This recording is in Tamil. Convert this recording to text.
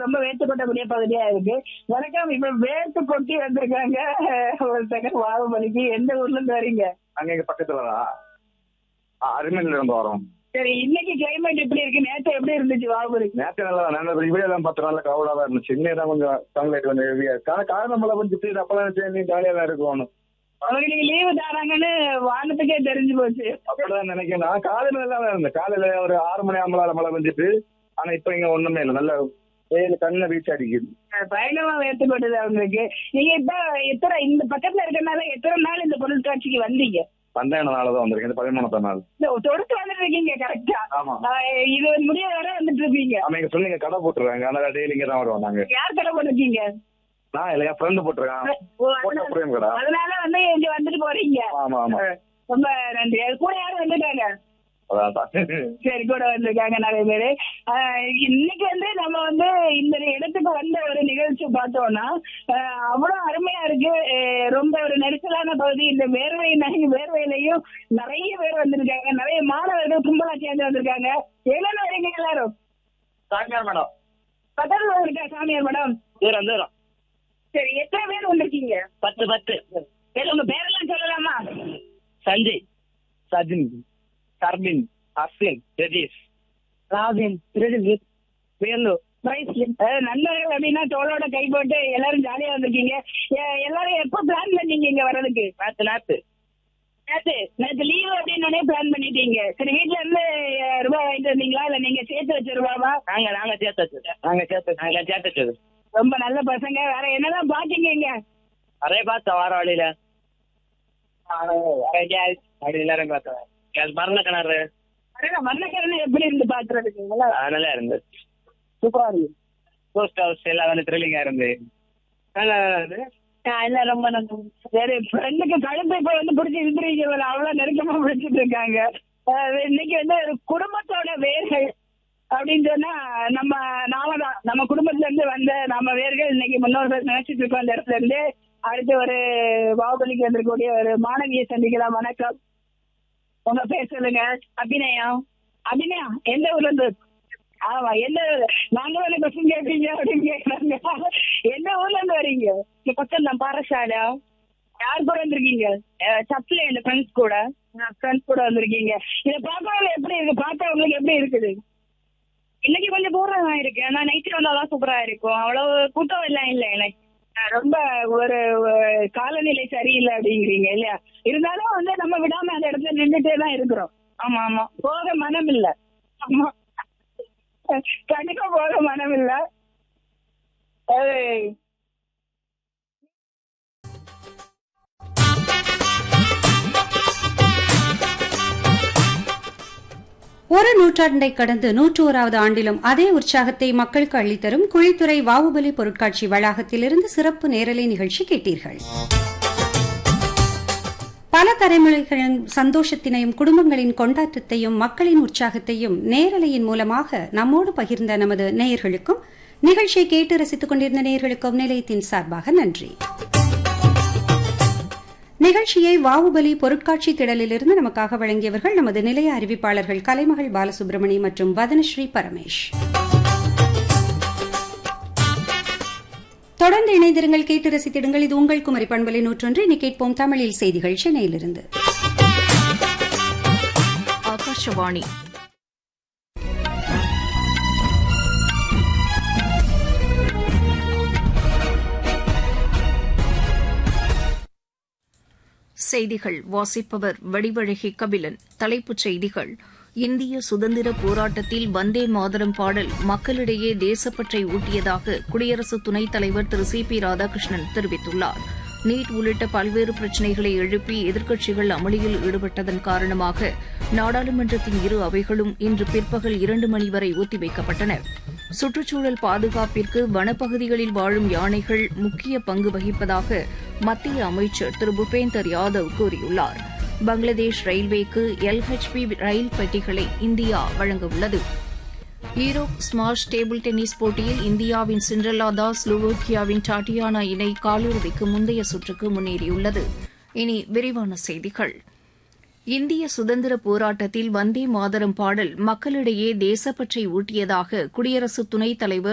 ரொம்ப வேர்த்து கொட்டக்கூடிய பகுதியா இருக்கு வணக்கம் இப்ப வேர்த்து கொட்டி வந்திருக்காங்க ஒருத்தங்க வாகுபலிக்கு எந்த ஊர்ல இருந்து வரீங்க அங்க எங்க பக்கத்துலதான் அருமையில இருந்து வரோம் சரி இன்னைக்கு கிளைமேட் எப்படி இருக்கு நேற்று எப்படி இருந்துச்சு வாகுபலிக்கு நேற்று நல்லா நல்ல இப்படியே தான் பத்து நாள்ல கவலா தான் இருந்துச்சு இன்னைக்கு தான் கொஞ்சம் சன்லைட் கொஞ்சம் ஹெவியா இருக்கு ஆனா காரணம் மழை கொஞ்சம் அப்பெல்லாம் சேர்ந்து ஜாலியா தான் இருக்கணும் அவங்களுக்கு நீங்க லீவு தராங்கன்னு வானத்துக்கே தெரிஞ்சு போச்சு அப்படிதான் நினைக்கிறேன் நான் காலையில நல்லா தான் இருந்தேன் காலையில ஒரு ஆறு மணி ஆம்பளால மழை பெஞ்சிட்டு ஆனா இப்ப இங்க ஒண்ணுமே இல்லை நல்ல வெயில் கண்ணை வீச்சு அடிக்குது பயங்கரமா வேர்த்து கொட்டுது அவங்களுக்கு நீங்க இப்ப எத்தனை இந்த பக்கத்துல இருக்கறனால எத்தனை நாள் இந்த பொருட்காட்சிக்கு வந்தீங்க பந்தாயிரம் நாள் தான் வந்திருக்கேன் இந்த பதிமூணாம் நாள் இந்த தொடுத்து வந்துட்டு இருக்கீங்க கரெக்டா ஆமா இது முடிய வர வந்துட்டு இருப்பீங்க ஆமா இங்க சொன்னீங்க கடை போட்டுருக்காங்க ஆனா டெய்லி இங்க தான் வருவோம் நாங்க யார் கடை போட்டிருக்கீங்க நான் இல்லையா ஃப்ரெண்டு போட்டிருக்கான் ஓ, போட்ட அதனால- பிரேம் கடை அதனால வந்து இங்க வந்துட்டு போறீங்க ஆமா ஆமா ரொம்ப நன்றி அது கூட யாரும் வந்துட்டாங்க அதான் சரி கூட வந்திருக்காங்க நிறைய பேரு ஆஹ் இன்னைக்கு வந்து நம்ம வந்து இந்த இடத்துக்கு வந்த ஒரு நிகழ்ச்சி பார்த்தோம்னா ஆஹ் அவ்வளவு அருமையா இருக்கு ஆஹ் ரொம்ப ஒரு நெரிசலான பகுதி இந்த வேர்வை நகை வேர்வையிலையும் நிறைய பேர் வந்திருக்காங்க நிறைய மாணவர்கள் கும்பலா சேர்ந்து வந்திருக்காங்க என்னென்ன வரீங்க எல்லாரும் சாயங்காலம் மேடம் பக்கத்துல இருக்கா சாமியார் மேடம் தூரம் தூரம் சரி எத்தனை பேர் வந்திருக்கீங்க பத்து பத்து சரி உங்க பேரெல்லாம் சொல்லலாமா சஞ்சய் சஜின் சர்மின் அஸ்வின் ரதீஷ் ராபின் வேலு அஹ் நண்பர்கள் அப்படின்னா தோளோட கை போட்டு எல்லாரும் ஜாலியா வந்திருக்கீங்க எ- எல்லாரும் எப்போ பிளான் பண்ணீங்க இங்க வர்றதுக்கு நாத்து நாத்து நேத்து நேத்து லீவு அப்படின்னு பிளான் பண்ணிட்டீங்க சரி வீட்ல இருந்து அஹ், ரூபாய் வாங்கிட்டு வந்தீங்களா இல்ல நீங்க சேர்த்து வச்ச ரூபாவா நாங்க நாங்க சேர்த்து வச்சது நாங்க சேர்த்து நாங்க சேர்த்து வச்சது ரொம்ப நல்ல பசங்க வேற என்னதான் பாத்தீங்க இங்க நிறைய பார்த்தோம் வார வழியில அப்படி எல்லாரும் பார்த்தோம் மரண கிணறு மரணக்கரணை எப்படி இருந்து பாக்குறதுக்கு நல்லா அது நல்லா இருந்து சூப்பரா இருக்கு போஸ்ட் ஹவுஸ் எல்லாம் வந்து த்ரில்லிங்கா இருந்து நல்லா இருந்து எல்லாம் ரொம்ப நல்லா சரி ஃப்ரெண்டுக்கு கழுத்து இப்ப வந்து பிடிச்சி இழுத்துறீங்க அவ்வளவு நெருக்கமா பிடிச்சிட்டு இருக்காங்க அஹ் இன்னைக்கு வந்து ஒரு குடும்பத்தோட வேர்கள் அப்படின்னு சொன்னா நம்ம நாம தான் நம்ம குடும்பத்துல இருந்து வந்த நம்ம வேர்கள் இன்னைக்கு முன்னோர்கள் நினைச்சிட்டு இருக்கோம் அந்த இடத்துல இருந்து அடுத்து ஒரு பாகுபலிக்கு வந்திருக்கக்கூடிய ஒரு மாணவியை சந்திக்கலாம் வணக்கம் உங்க பேர் சொல்லுங்க அபிநயா அபிநயா எந்த ஊர்ல இருந்து ஆமா எந்த நாங்களும் ஒரு கொஸ்டின் கேட்பீங்க அப்படின்னு கேக்குறாங்க எந்த ஊர்ல இருந்து வரீங்க இந்த பக்கம் தான் பாரசாலை யார் கூட வந்திருக்கீங்க சப்ல இந்த ஃப்ரெண்ட்ஸ் கூட ஃப்ரெண்ட்ஸ் கூட வந்திருக்கீங்க இதை பார்க்கறவங்க எப்படி இருக்கு பார்த்தவங்களுக்கு எப்படி இருக்குது இன்னைக்கு கொஞ்சம் போறதா இருக்கு ஆனா நைட்டு வந்தாதான் சூப்பரா இருக்கும் அவ்வளவு கூட்டம் எல்லாம் இல்ல எனக்கு அஹ் ரொம்ப ஒரு ஒரு காலநிலை சரியில்லை அப்படிங்கிறீங்க இல்லையா இருந்தாலும் வந்து நம்ம விடாம அந்த இடத்துல நின்றுட்டே தான் இருக்கிறோம் ஆமா ஆமா போக மனம் இல்ல ஆமா. கண்டிப்பா போக மனம் இல்ல ஏய். ஒரு நூற்றாண்டை கடந்து நூற்று ஓராவது ஆண்டிலும் அதே உற்சாகத்தை மக்களுக்கு அள்ளித்தரும் குழித்துறை வாவுபலி பொருட்காட்சி வளாகத்திலிருந்து சிறப்பு நேரலை நிகழ்ச்சி கேட்டீர்கள் பல தலைமுறைகளின் சந்தோஷத்தினையும் குடும்பங்களின் கொண்டாட்டத்தையும் மக்களின் உற்சாகத்தையும் நேரலையின் மூலமாக நம்மோடு பகிர்ந்த நமது நேயர்களுக்கும் நிகழ்ச்சியை கேட்டு ரசித்துக் கொண்டிருந்த நேயர்களுக்கும் நிலையத்தின் சார்பாக நன்றி நிகழ்ச்சியை வாவுபலி பொருட்காட்சி திடலிலிருந்து நமக்காக வழங்கியவர்கள் நமது நிலைய அறிவிப்பாளர்கள் கலைமகள் பாலசுப்ரமணி மற்றும் வதனஸ்ரீ பரமேஷ் தொடர்ந்து இணைந்திருங்கள் கேட்டு ரசித்திடுங்கள் இது உங்கள் குமரி பண்பலை நூற்றொன்று இனி கேட்போம் தமிழில் செய்திகள் சென்னையிலிருந்து ஆகாஷவாணி செய்திகள் வாசிப்பவர் வடிவழகி கபிலன் தலைப்புச் செய்திகள் இந்திய சுதந்திர போராட்டத்தில் வந்தே மாதரம் பாடல் மக்களிடையே தேசப்பற்றை ஊட்டியதாக குடியரசு துணைத் தலைவர் திரு சி பி ராதாகிருஷ்ணன் தெரிவித்துள்ளார் நீட் உள்ளிட்ட பல்வேறு பிரச்சினைகளை எழுப்பி எதிர்க்கட்சிகள் அமளியில் ஈடுபட்டதன் காரணமாக நாடாளுமன்றத்தின் இரு அவைகளும் இன்று பிற்பகல் இரண்டு மணி வரை ஒத்திவைக்கப்பட்டன சுற்றுச்சூழல் பாதுகாப்பிற்கு வனப்பகுதிகளில் வாழும் யானைகள் முக்கிய பங்கு வகிப்பதாக மத்திய அமைச்சர் திரு பூபேந்தர் யாதவ் கூறியுள்ளார் பங்களாதேஷ் ரயில்வேக்கு எல்ஹெச்பி ரயில் பெட்டிகளை இந்தியா வழங்கவுள்ளது ஈரோப் ஸ்மாஷ் டேபிள் டென்னிஸ் போட்டியில் இந்தியாவின் சிண்ட்ரல்லா தாஸ் ஸ்லோவோக்கியாவின் டாட்டியானா இணை காலிறுதிக்கு முந்தைய சுற்றுக்கு முன்னேறியுள்ளது இனி விரிவான செய்திகள் இந்திய சுதந்திர போராட்டத்தில் வந்தே மாதரம் பாடல் மக்களிடையே தேசப்பற்றை ஊட்டியதாக குடியரசு துணைத் தலைவர்